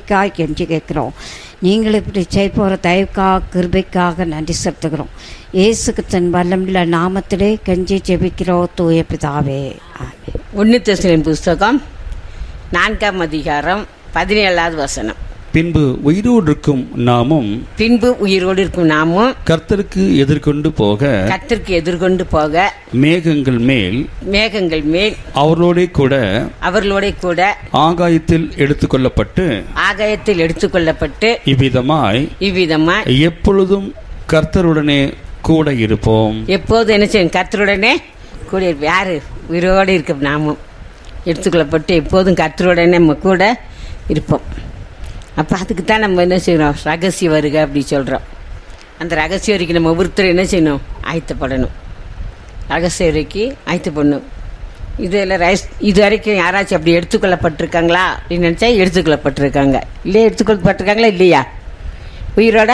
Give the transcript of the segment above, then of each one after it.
கிருபைக்காய் கெஞ்சி கேட்குறோம் நீங்கள் இப்படி செய்ய போகிற தயவுக்காக கிருபைக்காக நன்றி செலுத்துகிறோம் இயேசுக்கு தன் வல்லமுள்ள நாமத்திலே கெஞ்சி ஜெபிக்கிறோம் தூய பிதாவே ஆமென் ஒன்று தெசலின் புஸ்தகம் நான்காம் அதிகாரம் பதினேழாவது வசனம் பின்பு உயிரோடு இருக்கும் நாமும் பின்பு உயிரோடு இருக்கும் நாமும் கர்த்தருக்கு எதிர்கொண்டு போக கர்த்தருக்கு எதிர்கொண்டு போக மேகங்கள் மேல் மேகங்கள் மேல் அவர்களோடே கூட அவர்களோட கூட ஆகாயத்தில் எடுத்துக்கொள்ளப்பட்டு ஆகாயத்தில் எடுத்துக்கொள்ளப்பட்டு இவ்விதமாய் இவ்விதமா எப்பொழுதும் கர்த்தருடனே கூட இருப்போம் எப்போது என்ன செய்யும் கர்த்தருடனே கூட இருப்போம். யாரு உயிரோடு இருக்க நாமும் எடுத்துக்கொள்ளப்பட்டு எப்போதும் கர்த்தருடனே நம்ம கூட இருப்போம் அப்போ அதுக்கு தான் நம்ம என்ன செய்யறோம் ரகசிய வருக அப்படி சொல்கிறோம் அந்த ரகசிய வரைக்கும் நம்ம ஒவ்வொருத்தரும் என்ன செய்யணும் ஆயத்தப்படணும் ரகசிய வரைக்கு ஆயத்தப்படணும் இதில் ரைஸ் இது வரைக்கும் யாராச்சும் அப்படி எடுத்துக்கொள்ளப்பட்டிருக்காங்களா அப்படின்னு நினச்சா எடுத்துக்கொள்ளப்பட்டிருக்காங்க இல்லையா எடுத்துக்கொள்ளப்பட்டிருக்காங்களா இல்லையா உயிரோட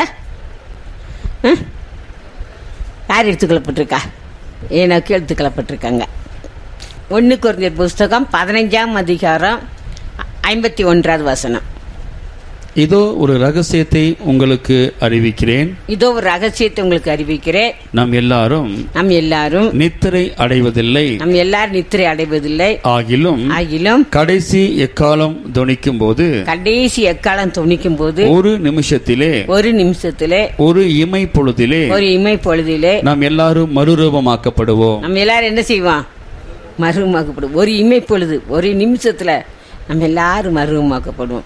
ஆ யார் எடுத்துக்கொள்ளப்பட்டிருக்கா ஏனாக்கு எடுத்துக்கொள்ளப்பட்டிருக்காங்க ஒன்று குறைஞ்சர் புஸ்தகம் பதினஞ்சாம் அதிகாரம் ஐம்பத்தி ஒன்றாவது வசனம் இதோ ஒரு ரகசியத்தை உங்களுக்கு அறிவிக்கிறேன் இதோ ஒரு ரகசியத்தை உங்களுக்கு அறிவிக்கிறேன் நாம் எல்லாரும் நம் எல்லாரும் நித்திரை அடைவதில்லை நம் எல்லாரும் நித்திரை அடைவதில்லை ஆகிலும் ஆகிலும் கடைசி எக்காலம் துணிக்கும் போது கடைசி எக்காலம் துணிக்கும் போது ஒரு நிமிஷத்திலே ஒரு நிமிஷத்திலே ஒரு இமை பொழுதிலே ஒரு இமை பொழுதிலே நாம் எல்லாரும் மறுரூபமாக்கப்படுவோம் நம்ம எல்லாரும் என்ன செய்வோம் மருவமாக்கப்படும் ஒரு இமை பொழுது ஒரு நிமிஷத்துல நம்ம எல்லாரும் மருவமாக்கப்படுவோம்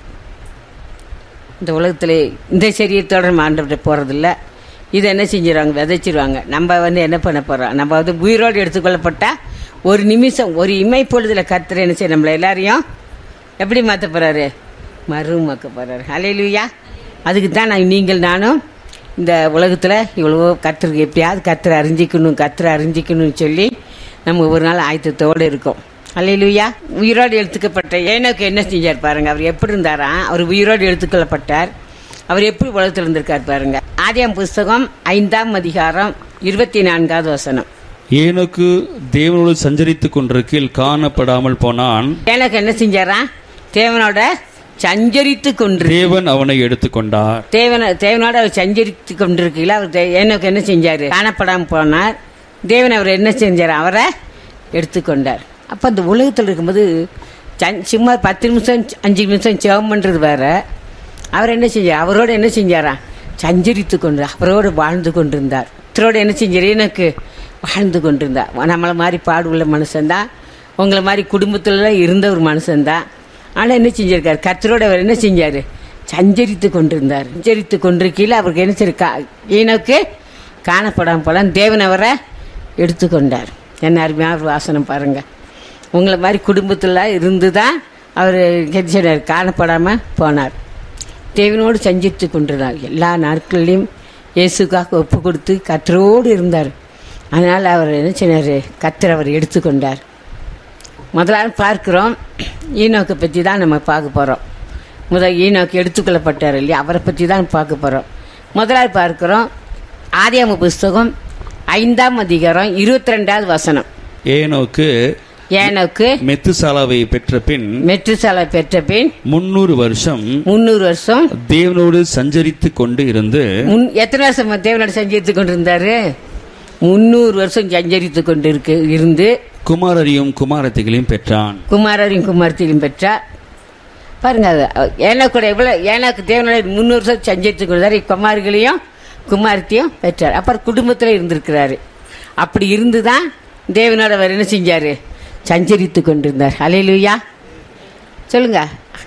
இந்த உலகத்திலே இந்த சரீரத்தோட நம்ம ஆண்டவர்கிட்ட போறதில்ல இதை என்ன செஞ்சிருவாங்க விதைச்சிருவாங்க நம்ம வந்து என்ன பண்ண போறோம் நம்ம வந்து உயிரோடு எடுத்துக்கொள்ளப்பட்டா ஒரு நிமிஷம் ஒரு இமை பொழுதுல கர்த்தர் என்ன செய்ய நம்மள எல்லாரையும் எப்படி மாற்ற போறாரு மருவமாக்க போறாரு அலையிலுயா அதுக்கு தான் நான் நீங்கள் நானும் இந்த உலகத்தில் இவ்வளவோ கர்த்தருக்கு எப்படியாவது கர்த்தரை அறிஞ்சிக்கணும் கர்த்தரை அறிஞ்சிக்கணும்னு சொல்லி நம்ம ஒரு நாள் ஆயத்தத்தோடு இருக்கோம் அல்லையிலுயா உயிரோடு எடுத்துக்கப்பட்ட ஏனோக்கு என்ன செஞ்சார் பாருங்க அவர் எப்படி இருந்தாராம் அவர் உயிரோடு எடுத்துக்கொள்ளப்பட்டார் அவர் எப்படி உலகத்தில் இருந்திருக்கார் பாருங்க ஆதியாம் புஸ்தகம் ஐந்தாம் அதிகாரம் இருபத்தி நான்காவது வசனம் ஏனோக்கு தேவனோடு சஞ்சரித்துக் கொண்டிருக்கையில் காணப்படாமல் போனான் ஏனோக்கு என்ன செஞ்சாராம் தேவனோட சஞ்சரித்து கொண்டு தேவன் அவனை எடுத்துக்கொண்டார் தேவன தேவனோட அவர் சஞ்சரித்து கொண்டிருக்கையில் அவர் தே- ஏனோக்கு என்ன செஞ்சாரு காணப்படாமல் போனார் தேவன் அவர் என்ன செஞ்சார் அவரை எடுத்துக்கொண்டார் அப்போ அந்த உலகத்தில் இருக்கும்போது சன்- சும்மா பத்து நிமிஷம் அஞ்சு நிமிஷம் ஜெபம் பண்ணுறது வேற அவர் என்ன செஞ்சார் அவரோட என்ன செஞ்சாராம் சஞ்சரித்து கொண்டு அவரோடு வாழ்ந்து கொண்டிருந்தார் இத்தரோடு என்ன செஞ்சார் எனக்கு வாழ்ந்து கொண்டிருந்தார் நம்மளை மாதிரி பாடுள்ள மனுஷன்தான் உங்களை மாதிரி குடும்பத்துல இருந்த ஒரு மனுஷன்தான் ஆனால் என்ன செஞ்சிருக்காரு கர்த்தரோட அவர் என்ன செஞ்சாரு சஞ்சரித்து கொண்டிருந்தார் சஞ்சரித்து கொண்டிருக்கையில் அவருக்கு என்ன சரி ஈனோக்கு காணப்படாம போலாம் தேவன் அவரை எடுத்துக்கொண்டார் என்ன அருமையாக ஒரு வாசனம் பாருங்க உங்களை மாதிரி குடும்பத்தில் இருந்து தான் அவர் சொன்னார் காணப்படாமல் போனார் தேவனோடு சஞ்சித்து கொண்டிருந்தார் எல்லா நாட்களிலும் இயேசுக்காக ஒப்பு கொடுத்து கத்தரோடு இருந்தார் அதனால் அவர் என்ன சொன்னார் கத்தர் அவர் எடுத்துக்கொண்டார் முதலாவது பார்க்கிறோம் ஈனோக்கை பற்றி தான் நம்ம பார்க்க போகிறோம் முதல் ஈனோக்கு எடுத்துக்கொள்ளப்பட்டார் இல்லையா அவரை பற்றி தான் பார்க்க போகிறோம் முதலாவது பார்க்கிறோம் ஆதியாம புஸ்தகம் ஐந்தாம் அதிகாரம் இருபத்தி ரெண்டாவது வசனம் ஏனோக்கு ஏனோக்கு மெத்துசாலாவை பெற்ற பின் மெட்ரிசாலை பெற்ற பின் முன்னூறு வருஷம் முந்நூறு வருஷம் தேவனோடு சஞ்சரித்துக் கொண்டு இருந்து முன் எத்தனை வருஷம் தேவனோட சஞ்சரித்து கொண்டிருந்தாரு முந்நூறு வருஷம் சஞ்சரித்து கொண்டு இருக்கு இருந்து குமாரரையும் குமாரத்திகளையும் பெற்றான் குமாரரையும் குமாரத்தையும் பெற்றார் பாருங்க அது ஏனா கூட எவ்வளோ ஏனாக்கு தேவனோட முந்நூறு வருஷம் சஞ்சரித்து கொண்டாரு குமாரிகளையும் குமாரத்தையும் பெற்றார் அப்புறம் குடும்பத்தில் இருந்திருக்கிறாரு அப்படி இருந்து தான் தேவனோட அவர் என்ன செஞ்சாரு சஞ்சரித்து கொண்டிருந்தார் அலையிலுயா சொல்லுங்க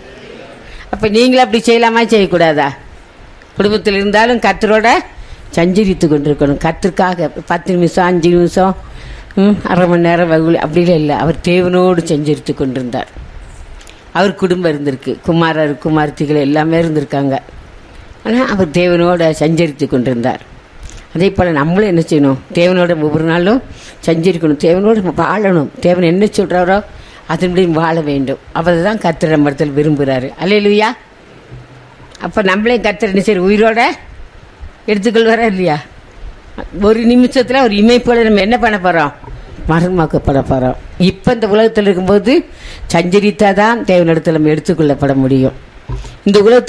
அப்போ நீங்களும் அப்படி செய்யலாமா செய்யக்கூடாதா குடும்பத்தில் இருந்தாலும் கத்தரோட சஞ்சரித்து கொண்டிருக்கணும் கத்திற்காக பத்து நிமிஷம் அஞ்சு நிமிஷம் ம், அரை மணி நேரம் வகுல் அப்படிலாம் இல்லை அவர் தேவனோடு சஞ்சரித்து கொண்டிருந்தார் அவர் குடும்பம் இருந்திருக்கு குமாரர் குமார்த்திகள் எல்லாமே இருந்திருக்காங்க ஆனால் அவர் தேவனோட சஞ்சரித்து கொண்டிருந்தார் அதே போல் நம்மளும் என்ன செய்யணும் தேவனோட ஒவ்வொரு நாளும் சஞ்சரிக்கணும் தேவனோடு நம்ம வாழணும் தேவன் என்ன சொல்கிறாரோ அதன்படி வாழ வேண்டும் அவர் தான் கத்திர மரத்தில் விரும்புகிறாரு அல்லையா அப்போ நம்மளையும் கத்திர என்ன சரி உயிரோட எடுத்துக்கொள்வாரா இல்லையா ஒரு நிமிஷத்தில் ஒரு இமைப்போல நம்ம என்ன பண்ண போகிறோம் மரணமாக்கப்பட போகிறோம் இப்போ இந்த உலகத்தில் இருக்கும்போது சஞ்சரித்தாதான் தேவனிடத்தில் நம்ம எடுத்துக்கொள்ளப்பட முடியும் இந்த உலகத்தில்